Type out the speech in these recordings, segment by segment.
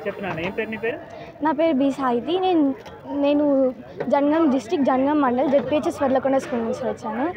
చెప్తున్నాను ఏం పేరు నీ పేరు నా పేరు బి సాహితి నేను నేను Jangaon district Jangaon mandal ZPHS Varlakonda school నుంచి వచ్చాను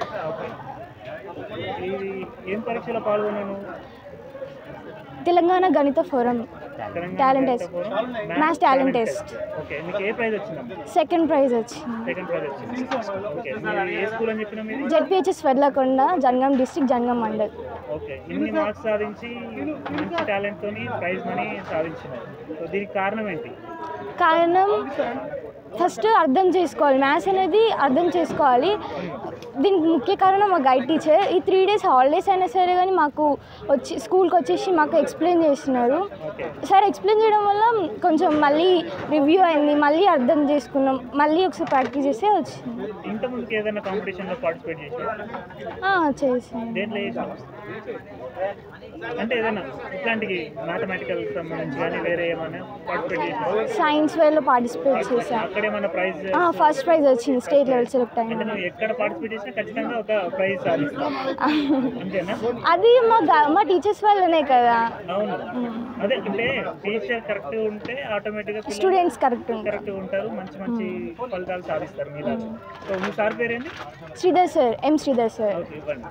ఇది ఏం పరీక్షలో పాల్గొన్నాను తెలంగాణ గణిత ఫోరం తెలంగాణ Talent గణిత test. Forum, Maths talent test. Okay మీకు ఏ ప్రైజ్ వచ్చిందమ్మా సెకండ్ ప్రైజ్ వచ్చింది సెకండ్ ప్రైజ్ వచ్చింది ఓకే మీరు ఏ స్కూల్ అని చెప్పినా మీరు ZPHS Varlakonda Jangaon district Jangaon mandal okay ఇన్ని మార్క్స్ సాధించి మంచి టాలెంట్ తోని ప్రైజ్ మనీ సాధించినారు సో దీనికి కారణం ఏంటి కారణం ఫస్ట్ అర్థం చేసుకోవాలి మ్యాథ్స్ అనేది అర్థం చేసుకోవాలి దీనికి ముఖ్య కారణం మా గైడ్ టీచర్ ఈ త్రీ డేస్ హాలిడేస్ అయినా సరే కానీ మాకు వచ్చి స్కూల్కి వచ్చేసి మాకు ఎక్స్ప్లెయిన్ చేస్తున్నారు ఓకే సార్ ఎక్స్ప్లెయిన్ చేయడం వల్ల కొంచెం మళ్ళీ రివ్యూ అయింది మళ్ళీ అర్థం చేసుకున్నాం మళ్ళీ ఒకసారి ప్రాక్టీస్ చేస్తే వచ్చింది ఇంత ముందుకి ఏదైనా కాంపిటీషన్లో పార్టిసిపేట్ చేసి ఆ, చేసాను దేంట్లో చేసినావు అంటే ఏదైనా ఇట్లాంటివి మ్యాథమెటికల్ సంబంధించి కానీ వేరే ఏమైనా పార్టిసిపేట్ చేసినావు సైన్స్ వేర్లో పార్టిసిపేట్ చేశాను అక్కడ ఏమైనా ప్రైజ్ ఫస్ట్ ప్రైజ్ వచ్చింది స్టేట్ లెవెల్ సెలెక్ట్ అంటే అయింది నువ్వు ఎక్కడ పార్టిసిపేట్ చేసినా ఖచ్చితంగా ఒక ప్రైజ్ సాధిస్తావు అంతేనా అది మా గ- మా టీచర్స్ వల్లనే కదా అవును అదే అంటే టీచర్ కరెక్ట్ ఉంటే ఆటోమేటిక్గా స్టూడెంట్స్ కరెక్ట్ ఉంటారు కరెక్ట్ ఉంటారు మంచి మంచి ఫలితాలు సాధిస్తారు మీద సో మీ సార్ పేరేంటి Sridhar sir M Sridhar sir okay ఇవ్వండి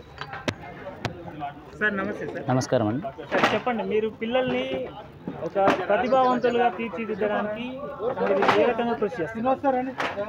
సార్ నమస్తే సార్ నమస్కారం అండి సార్ చెప్పండి మీరు పిల్లల్ని ఒక ప్రతిభావంతులుగా తీర్చిదిద్దడానికి మీరు ఏ రకంగా కృషి చేస్తున్నారు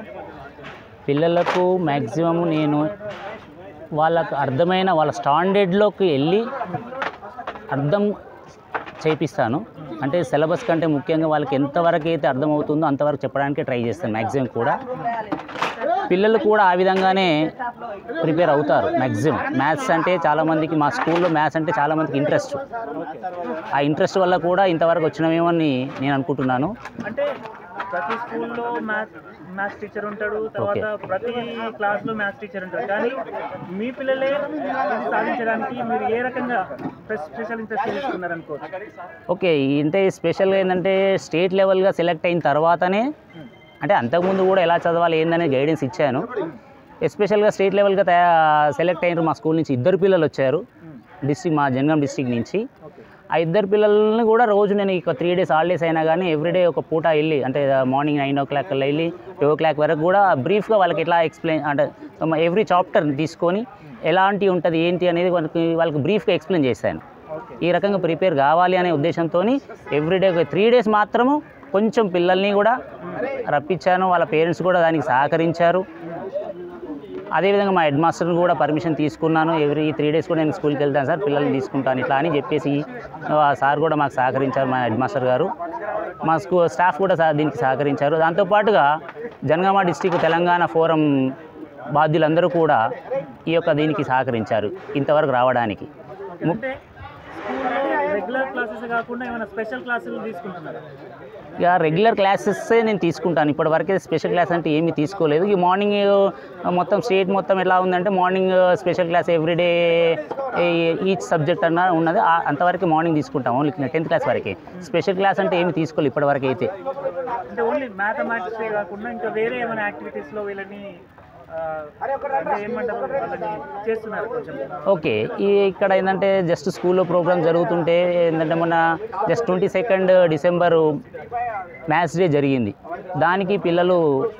పిల్లలకు మ్యాక్సిమం నేను వాళ్ళకు అర్థమైన వాళ్ళ స్టాండర్డ్లోకి వెళ్ళి అర్థం చేపిస్తాను అంటే సిలబస్ కంటే ముఖ్యంగా వాళ్ళకి ఎంతవరకు అయితే అర్థమవుతుందో అంతవరకు చెప్పడానికి ట్రై చేస్తాను మ్యాక్సిమం కూడా పిల్లలు కూడా ఆ విధంగానే ప్రిపేర్ అవుతారు మ్యాక్సిమం మ్యాథ్స్ అంటే చాలామందికి మా స్కూల్లో మ్యాథ్స్ అంటే చాలామందికి ఇంట్రెస్ట్ ఆ ఇంట్రెస్ట్ వల్ల కూడా ఇంతవరకు వచ్చినమేమని నేను అనుకుంటున్నాను అంటే ప్రతి స్కూల్లో మ్యాథ్స్ మ్యాథ్స్ టీచర్ ఉంటాడు తర్వాత ప్రతి క్లాస్లో మ్యాథ్స్ టీచర్ ఉంటాడు కానీ మీ పిల్లలే ఇది సాధించడానికి మీరు ఏ రకంగా స్పెషల్ ఇంట్రెస్ట్ తీసుకున్నారు అనుకోవచ్చు ఓకే ఇంతే స్పెషల్గా ఏంటంటే స్టేట్ లెవెల్గా సెలెక్ట్ అయిన తర్వాతనే అంటే అంతకుముందు కూడా ఎలా చదవాలి ఏందనే గైడెన్స్ ఇచ్చాను ఎస్పెషల్గా స్టేట్ లెవెల్గా తయా సెలెక్ట్ అయినారు మా స్కూల్ నుంచి ఇద్దరు పిల్లలు వచ్చారు డిస్ట్రిక్ట్ మా జనగాం డిస్ట్రిక్ట్ నుంచి ఓకే ఆ ఇద్దరు పిల్లల్ని కూడా రోజు నేను ఇక త్రీ డేస్ హాలిడేస్ అయినా కానీ ఎవ్రీడే ఒక పూట వెళ్ళి అంటే మార్నింగ్ నైన్ ఓ క్లాక్ కల్లా వెళ్ళి టూ ఓ క్లాక్ వరకు కూడా బ్రీఫ్గా వాళ్ళకి ఎట్లా ఎక్స్ప్లెయిన్ అంటే ఎవ్రీ చాప్టర్ తీసుకొని ఎలాంటి ఉంటుంది ఏంటి అనేది వాళ్ళకి వాళ్ళకి బ్రీఫ్గా ఎక్స్ప్లెయిన్ చేశాను ఓకే ఈ రకంగా ప్రిపేర్ కావాలి అనే ఉద్దేశంతో ఎవ్రీడే ఒక త్రీ డేస్ మాత్రము కొంచెం పిల్లల్ని కూడా రప్పించాను వాళ్ళ పేరెంట్స్ కూడా దానికి సహకరించారు అదేవిధంగా మా హెడ్ మాస్టర్ని కూడా పర్మిషన్ తీసుకున్నాను ఎవ్రీ త్రీ డేస్ కూడా నేను స్కూల్కి వెళ్తాను సార్ పిల్లల్ని తీసుకుంటాను ఇట్లా అని చెప్పేసి ఆ సార్ కూడా మాకు సహకరించారు మా హెడ్ మాస్టర్ గారు మా స్కూ స్టాఫ్ కూడా సహ- దీనికి సహకరించారు దాంతోపాటుగా జనగామ డిస్టిక్ తెలంగాణ ఫోరం బాధ్యులందరూ కూడా ఈ యొక్క దీనికి సహకరించారు ఇంతవరకు రావడానికి ము- అంటే స్కూల్లో రెగ్యులర్ క్లాసెస్ కాకుండా ఏమైనా స్పెషల్ క్లాసులు తీసుకుంటున్నారా ఇక రెగ్యులర్ క్లాసెస్ నేను తీసుకుంటాను ఇప్పటి వరకే స్పెషల్ క్లాస్ అంటే ఏమీ తీసుకోలేదు ఈ మార్నింగ్ మొత్తం స్టేట్ మొత్తం ఎలా ఉందంటే morning special class everyday each subject అన్న ఉన్నది ఆ- అంతవరకు మార్నింగ్ తీసుకుంటాం ఓన్లీ టెన్త్ క్లాస్ వరకే స్పెషల్ క్లాస్ అంటే ఏమి తీసుకోలేదు ఇప్పటి వరకు అయితే అంటే ఓన్లీ మ్యాథమెటిక్స్ కాకుండా ఇంకా వేరే ఏమైనా యాక్టివిటీస్లో వీళ్ళని ఆ, అంటే ఏమంటారు వాళ్ళని చేస్తున్నారు కొంచెం ఓకే ఈ ఇక్కడ ఏంటంటే జస్ట్ స్కూల్లో ప్రోగ్రామ్ జరుగుతుంటే ఏంటంటే మొన్న just twenty second December maths day జరిగింది దానికి పిల్లలు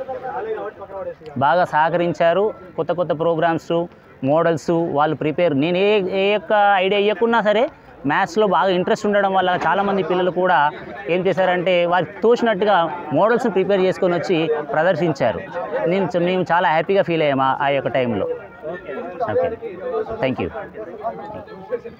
బాగా సహకరించారు కొత్త కొత్త ప్రోగ్రామ్స్ మోడల్స్ వాళ్ళు ప్రిపేర్ నేను ఏ ఏ యొక్క ఐడియా ఇవ్వకున్నా సరే మ్యాథ్స్లో బాగా ఇంట్రెస్ట్ ఉండడం వల్ల చాలామంది పిల్లలు కూడా ఏం చేశారంటే వారికి తోచినట్టుగా మోడల్స్ ప్రిపేర్ చేసుకొని వచ్చి ప్రదర్శించారు నేను మేము చాలా హ్యాపీగా ఫీల్ అయ్యాము ఆ- ఆ యొక్క టైంలో ఓకే ఓకే థ్యాంక్ యూ